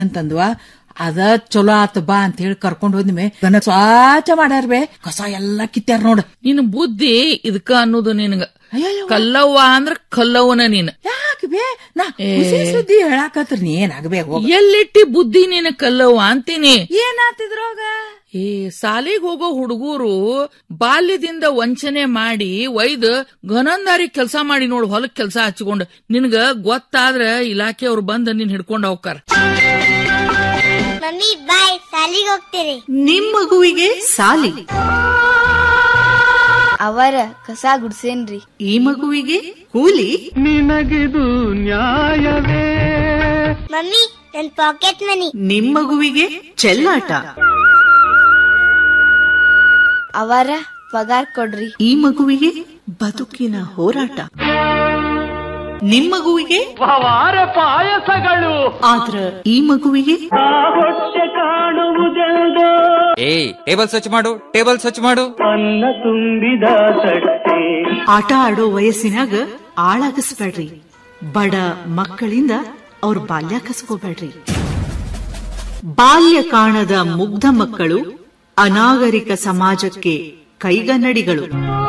ಅಂತಂದ್ವಾ ಅದ ಚಲೋ ಆತ ಬಾ ಅಂತ ಹೇಳಿ ಕರ್ಕೊಂಡ್ ಹೋದ್ಮೆ ಗನ ಸ್ವಚ್ಛ ಮಾಡ್ಯಾರ ಬೇ ಕಸ ಎಲ್ಲಾ ಕಿತ್ಯಾರ ನೋಡ ನಿನ್ ಬುದ್ಧಿ ಇದಕ್ಕ ಅನ್ನೋದು ನಿನಗ ಅಯ್ಯಯ್ಯೋ. ಕಲ್ಲವ್ವ ಅಂದ್ರ ಕಲ್ಲವ್ವನ ನೀನ್ ಯಾಕೆ ಬೇ ನಾ ಹುಸಿ ಸುದ್ದಿ ಹೇಳಾಕತ್ರ ನೀ ಏನಾಗಬೇ ಹೋಗ ಎಲ್ಲಿಟ್ಟಿ ಬುದ್ಧಿ ನೀನ ಕಲ್ಲವ್ವ ಅಂತೀನಿ ಏನಾತಿದ್ರೋಗ ಏ ಸಾಲಿಗ್ ಹೋಗೋ ಹುಡುಗರು ಬಾಲ್ಯದಿಂದ ವಂಚನೆ ಮಾಡಿ ಒಯ್ದು ಘನಂದಾರಿ ಕೆಲಸ ಮಾಡಿ ನೋಡು ಹೊಲಕ್ ಕೆಲಸ ಹಚ್ಕೊಂಡು ನಿನ್ಗ ಗೊತ್ತಾದ್ರ ಇಲಾಖೆಯವ್ರು ಬಂದ್ ನಿನ್ ಹಿಡ್ಕೊಂಡ್ ಹೋಗ್ತಾರ ಮಮ್ಮಿ ಬಾಯ್ ಸಾಲಿಗೆ ಹೋಗ್ತೀರಿ ನಿಮ್ ಮಗುವಿಗೆ ಸಾಲಿ ಅವರ ಕಸ ಗುಡ್ಸೇನ್ರಿ ಈ ಮಗುವಿಗೆ ಕೂಲಿ ನಿನಗಿದು ನ್ಯಾಯವೇ ಮಮ್ಮಿ ನನ್ ಪಾಕೆಟ್ ಮನಿ ನಿಮ್ ಮಗುವಿಗೆ ಚೆಲ್ಲಾಟ ಅವರ ಪಗಾರ್ ಕೊಡ್ರಿ ಈ ಮಗುವಿಗೆ ಬದುಕಿನ ಹೋರಾಟ ನಿಮ್ ಮಗುವಿಗೆ ಪವಾರ ಪಾಯಸಗಳು ಆದ್ರ ಈ ಮಗುವಿಗೆ ಆ ಹೊಟ್ಟೆ ಕಾಣುವುದೆಲ್ದೋ ಏಯ್ ಟೇಬಲ್ ಸ್ವಚ್ಛ ಮಾಡು ಟೇಬಲ್ ಸ್ವಚ್ಛ ಮಾಡು ಅನ್ನ ತುಂಬಿದ ತಟ್ಟೆ ಆಟ ಆಡೋ ವಯಸ್ಸಿನಾಗ ಆಳಾಗಿಸ್ಬೇಡ್ರಿ ಬಡ ಮಕ್ಕಳಿಂದ ಅವ್ರ ಬಾಲ್ಯ ಕಸ್ಕೋಬೇಡ್ರಿ ಬಾಲ್ಯ ಕಾಣದ ಮುಗ್ಧ ಮಕ್ಕಳು ಅನಾಗರಿಕ ಸಮಾಜಕ್ಕೆ ಕೈಗನ್ನಡಿಗಳು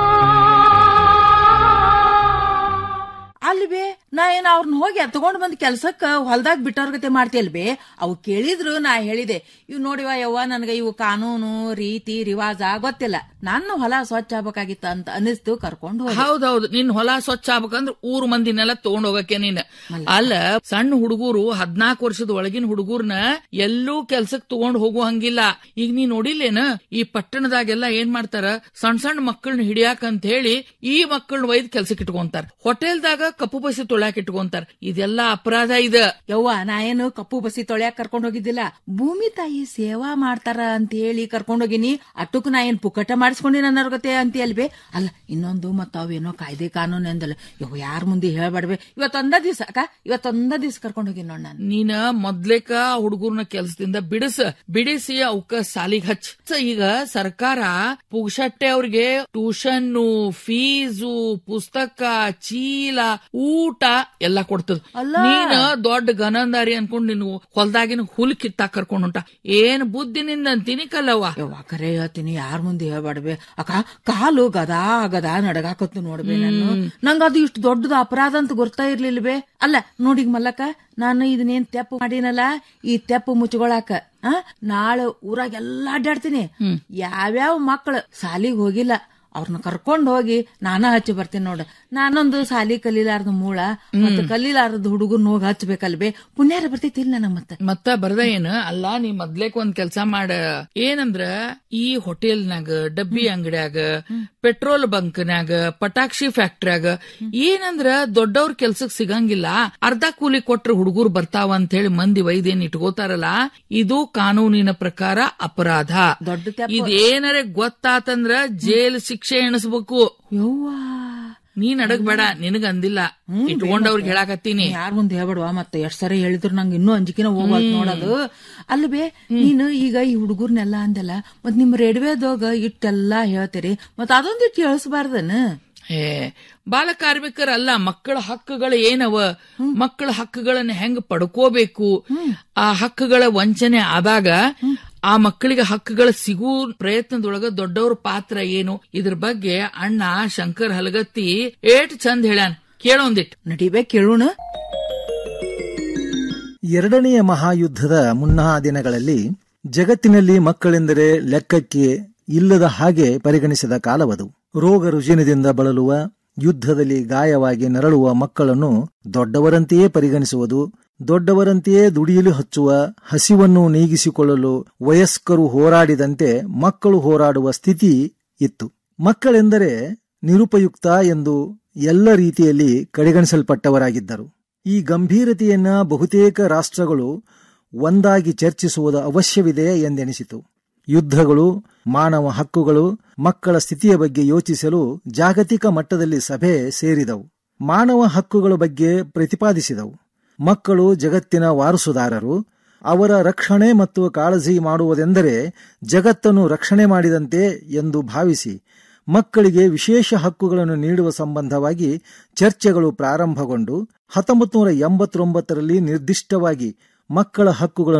ಅಲ್ಲಿ ಬೇ ನಾ ಏನ್ ಅವ್ರನ್ನ ಹೋಗಿ ತಗೊಂಡ್ ಬಂದ್ ಕೆಲ್ಸಕ್ಕ ಹೊಲ್ದಾಗ ಬಿಟ್ಟವ್ರ ಮಾಡ್ತಿಯಲ್ ಬೇ ಅವು ಕೇಳಿದ್ರು ನಾ ಹೇಳಿದೆ ಇವ್ ನೋಡಿವ ಯವ್ವ ನನ್ಗ ಇವು ಕಾನೂನು ರೀತಿ ರಿವಾಜ ಗೊತ್ತಿಲ್ಲ ನಾನು ಹೊಲ ಸ್ವಚ್ಛ ಆಗ್ಬೇಕಾಗಿತ್ತ ಅಂತ ಅನಿಸ್ತು ಕರ್ಕೊಂಡು ಹೋದೆ. ಹೌದೌದು ನಿನ್ ಹೊಲ ಸ್ವಚ್ಛ ಆಗ್ಬೇಕಂದ್ರ ಊರ್ ಮಂದಿನೆಲ್ಲ ತಗೊಂಡ್ ಹೋಗಕ್ಕೆ ನೀನ್ ಅಲ್ಲ ಸಣ್ಣ ಹುಡುಗರು ಹದ್ನಾಲ್ಕು ವರ್ಷದ ಒಳಗಿನ ಹುಡುಗರ್ನ ಎಲ್ಲೂ ಕೆಲ್ಸಕ್ ತಗೊಂಡ್ ಹೋಗೋ ಹಂಗಿಲ್ಲ ಈಗ ನೀ ನೋಡಿಲ್ಲೇನ ಈ ಪಟ್ಟಣದಾಗೆಲ್ಲ ಏನ್ ಮಾಡ್ತಾರ ಸಣ್ಣ ಸಣ್ಣ ಮಕ್ಕಳನ್ನ ಹಿಡಿಯಾಕ ಅಂತ ಹೇಳಿ ಈ ಮಕ್ಕಳನ್ನ ಒಯ್ದು ಕೆಲ್ಸಕ್ಕೆ ಇಟ್ಕೊಂತಾರ ಹೋಟೆಲ್ದಾಗ ಕಪ್ಪು ಬಸಿ ತೊಳ್ಯಾಕ ಇಟ್ಕೊಂತಾರ ಇದೆಲ್ಲ ಅಪರಾಧ ಇದ ಯವ್ವ ನಾ ಏನು ಕಪ್ಪು ಬಸಿ ತೊಳ್ಯಾಕ ಕರ್ಕೊಂಡ್ ಹೋಗಿದ್ದಿಲ್ಲ ಭೂಮಿ ತಾಯಿ ಸೇವಾ ಮಾಡ್ತಾರ ಅಂತ ಹೇಳಿ ಕರ್ಕೊಂಡ್ ಹೋಗಿನಿ ಅಟ್ಟಕ್ ನಾ ಏನ್ ಪುಕ್ಕಟ ಮಾಡಿಸ್ಕೊಂಡಿನ ಅನ್ನರ್ಗತೆ ಅಂತ ಅಲ್ಬೇ ಅಲ್ಲ ಇನ್ನೊಂದು ಮತ್ತ ಅವೇನೋ ಕಾಯ್ದೆ ಕಾನೂನು ಅಂದಲ್ಲ ಯವ್ವ ಯಾರ ಮುಂದೆ ಹೇಳ್ಬಾಡ್ಬೆ ಇವತ್ತೊಂದ ದಿವ್ಸ ಅಕ್ಕ ಇವತ್ತೊಂದ ದಿವ್ಸ ಕರ್ಕೊಂಡ್ ಹೋಗಿನಿ ನೋಡ್ ನಾನು ನೀನ ಮೊದ್ಲೇಕ ಹುಡುಗರ್ನ ಕೆಲ್ಸದಿಂದ ಬಿಡಿಸ ಬಿಡಿಸಿ ಅವಕ್ಕ ಸಾಲಿಗ್ ಹಚ್ ಸ ಈಗ ಸರ್ಕಾರ ಪುಗ್ಸಟ್ಟೆ ಅವ್ರಿಗೆ ಟ್ಯೂಷನ್ನು ಫೀಸು ಪುಸ್ತಕ ಚೀಲ ಊಟ ಎಲ್ಲ ಕೊಡ್ತದ ಅಲ್ಲ. ನೀನ ದೊಡ್ಡ ಗನಂದಾರಿ ಅನ್ಕೊಂಡ್ ನೀನು ಹೊಲ್ದಾಗಿನ ಹುಲ್ ಕಿತ್ತಾಕ್ ಕರ್ಕೊಂಡ್ ಹೊಂಟ ಏನ್ ಬುದ್ಧಿನಿಂದ ಅಂತೀನಿ ಕಲ್ಲವ್ವ ಯವ್ವ ಕರೆ ಹೇಳ್ತೀನಿ ಯಾರ ಮುಂದೆ ಹೇಳ್ಬಾಡ್ಬೆ ಅಕ್ಕ ಕಾಲು ಗದಾ ಗದಾ ನಡಗಾಕತ್ತು ನೋಡ್ಬೆ ನಾನು ನಂಗ ಅದು ಇಷ್ಟು ದೊಡ್ಡದ ಅಪರಾಧ ಅಂತ ಗೊತ್ತಾ ಇರ್ಲಿಲ್ಲ ಬೇ ಅಲ್ಲ ನೋಡಿಗ್ ಮಲ್ಲಕ್ಕ ನಾನು ಇದನ್ನೇನ್ ತೆಪ್ಪು ಮಾಡಿನಲ್ಲ ಈ ತೆಪ್ಪು ಮುಚ್ಕೊಳಾಕ ಆ ನಾಳೆ ಊರಾಗ ಎಲ್ಲಾ ಅಡ್ಡಾಡ್ತೀನಿ ಯಾವ್ಯಾವ ಮಕ್ಳು ಸಾಲಿಗ್ ಹೋಗಿಲ್ಲ ಅವ್ರನ್ನ ಕರ್ಕೊಂಡ್ ಹೋಗಿ ನಾನ ಹಚ್ಚಿ ಬರ್ತೀನಿ ನೋಡ ನಾನೊಂದು ಸಾಲಿ ಕಲೀಲಾರ್ದ ಮೂಳ ಮತ್ತೆ ಕಲೀಲಾರ್ದ ಹುಡುಗರ್ನ ಹೋಗಿ ಹಚ್ಬೇಕಲ್ಬೇ ಪುಣ್ಯಾರ ಬರ್ತೈತಿಲ್ಲ ನನಗ್ ಮತ್ತೆ ಮತ್ತ ಬರ್ದ ಏನ್ ಅಲ್ಲ ನೀ ಮೊದ್ಲೇಕ್ ಒಂದ್ ಕೆಲ್ಸ ಮಾಡ ಏನಂದ್ರ ಈ ಹೋಟೆಲ್ನಾಗ ಡಬ್ಬಿ ಅಂಗಡ್ಯಾಗ ಪೆಟ್ರೋಲ್ ಬಂಕ್ನ್ಯಾಗ ಪಟಾಕ್ಷಿ ಫ್ಯಾಕ್ಟ್ರಿಯಾಗ ಏನಂದ್ರ ದೊಡ್ಡವ್ರ ಕೆಲ್ಸಕ್ ಸಿಗಂಗಿಲ್ಲ ಅರ್ಧ ಕೂಲಿ ಕೊಟ್ರ ಹುಡುಗರು ಬರ್ತಾವ ಅಂತ ಹೇಳಿ ಮಂದಿ ವೈದ್ಯನ್ ಇಟ್ಕೋತಾರಲ್ಲ ಇದು ಕಾನೂನಿನ ಪ್ರಕಾರ ಅಪರಾಧ ದೊಡ್ಡ ತೆಪ್ಪ. ಇದೇನರೆ ಗೊತ್ತಾತಂದ್ರ ಜೈಲ್ ಶಿಕ್ಷೆ ಎಣಿಸ್ಬೇಕು ಯವ್ವಾ ನೀನ್ ಅಡಗ್ಬೇಡ ನಿನಗ ಅಂದಿಲ್ಲ ಇಟ್ಕೊಂಡವ್ರಿಗೆ ಹೇಳಾಕತ್ತೀನಿ ಯಾರ ಮುಂದೆ ಹೇಳ್ಬೇಡವಾ ಮತ್ತೆ ಎಷ್ಟ್ ಸರಿ ಹೇಳಿದ್ರು ನಂಗೆ ಇನ್ನೂ ಅಂಜಿಕಿನ ಹೋಗ್ಬಾರ್ದು ನೋಡೋದು ಅಲ್ವೇ ನೀನು ಈಗ ಈ ಹುಡುಗರ್ನೆಲ್ಲ ಅಂದಲ್ಲ ಮತ್ ನಿಮ್ ರೇಡಿಯೋದಾಗ ಇಟ್ಟೆಲ್ಲಾ ಹೇಳ್ತೀರಿ ಮತ್ ಅದೊಂದಿಟ್ಟು ಹೇಳಿಸ್ಬಾರ್ದನ ಏ ಬಾಲ ಕಾರ್ಮಿಕರಲ್ಲ ಮಕ್ಕಳ ಹಕ್ಕುಗಳು ಏನವ ಮಕ್ಕಳ ಹಕ್ಕುಗಳನ್ನ ಹೆಂಗ್ ಪಡ್ಕೋಬೇಕು ಆ ಹಕ್ಕುಗಳ ವಂಚನೆ ಆದಾಗ ಆ ಮಕ್ಕಳಿಗೆ ಹಕ್ಕುಗಳು ಸಿಗೋ ಪ್ರಯತ್ನದೊಳಗ ದೊಡ್ಡವ್ರ ಪಾತ್ರ ಏನು ಇದ್ರ ಬಗ್ಗೆ ಅಣ್ಣ ಶಂಕರ್ ಹಲಗತ್ತಿ ಏಟ್ ಚಂದ್ ಹೇಳ್ಯಾನ್ ಕೇಳೊಂದಿಟ್ ನಡಿಬೇಕ್ ಕೇಳೋಣ ಎರಡನೆಯ ಮಹಾಯುದ್ಧದ ಮುನ್ನಾ ದಿನಗಳಲ್ಲಿ ಜಗತ್ತಿನಲ್ಲಿ ಮಕ್ಕಳೆಂದರೆ ಲೆಕ್ಕಕ್ಕೆ ಇಲ್ಲದ ಹಾಗೆ ಪರಿಗಣಿಸಿದ ಕಾಲವದು ರೋಗ ರುಜಿನದಿಂದ ಬಳಲುವ ಯುದ್ಧದಲ್ಲಿ ಗಾಯವಾಗಿ ನರಳುವ ಮಕ್ಕಳನ್ನು ದೊಡ್ಡವರಂತೆಯೇ ಪರಿಗಣಿಸುವುದು ದೊಡ್ಡವರಂತೆಯೇ ದುಡಿಯಲು ಹಚ್ಚುವ ಹಸಿವನ್ನು ನೀಗಿಸಿಕೊಳ್ಳಲು ವಯಸ್ಕರು ಹೋರಾಡಿದಂತೆ ಮಕ್ಕಳು ಹೋರಾಡುವ ಸ್ಥಿತಿ ಇತ್ತು ಮಕ್ಕಳೆಂದರೆ ನಿರುಪಯುಕ್ತ ಎಂದು ಎಲ್ಲ ರೀತಿಯಲ್ಲಿ ಕಡೆಗಣಿಸಲ್ಪಟ್ಟವರಾಗಿದ್ದರು ಈ ಗಂಭೀರತೆಯನ್ನ ಬಹುತೇಕ ರಾಷ್ಟ್ರಗಳು ಒಂದಾಗಿ ಚರ್ಚಿಸುವುದು ಅವಶ್ಯವಿದೆ ಎಂದೆನಿಸಿತು ಯುದ್ಧಗಳು ಮಾನವ ಹಕ್ಕುಗಳು ಮಕ್ಕಳ ಸ್ಥಿತಿಯ ಬಗ್ಗೆ ಯೋಚಿಸಲು ಜಾಗತಿಕ ಮಟ್ಟದಲ್ಲಿ ಸಭೆ ಸೇರಿದವು ಮಾನವ ಹಕ್ಕುಗಳ ಬಗ್ಗೆ ಪ್ರತಿಪಾದಿಸಿದವು ಮಕ್ಕಳು ಜಗತ್ತಿನ ವಾರಸುದಾರರು ಅವರ ರಕ್ಷಣೆ ಮತ್ತು ಕಾಳಜಿ ಮಾಡುವುದೆಂದರೆ ಜಗತ್ತನ್ನು ರಕ್ಷಣೆ ಮಾಡಿದಂತೆ ಎಂದು ಭಾವಿಸಿ ಮಕ್ಕಳಿಗೆ ವಿಶೇಷ ಹಕ್ಕುಗಳನ್ನು ನೀಡುವ ಸಂಬಂಧವಾಗಿ ಚರ್ಚೆಗಳು ಪ್ರಾರಂಭಗೊಂಡು ಹತ್ತೊಂಬತ್ತು ನೂರ ಎಂಬತ್ತೊಂಬತ್ತರಲ್ಲಿ ನಿರ್ದಿಷ್ಟವಾಗಿ ಮಕ್ಕಳ ಹಕ್ಕುಗಳನ್ನು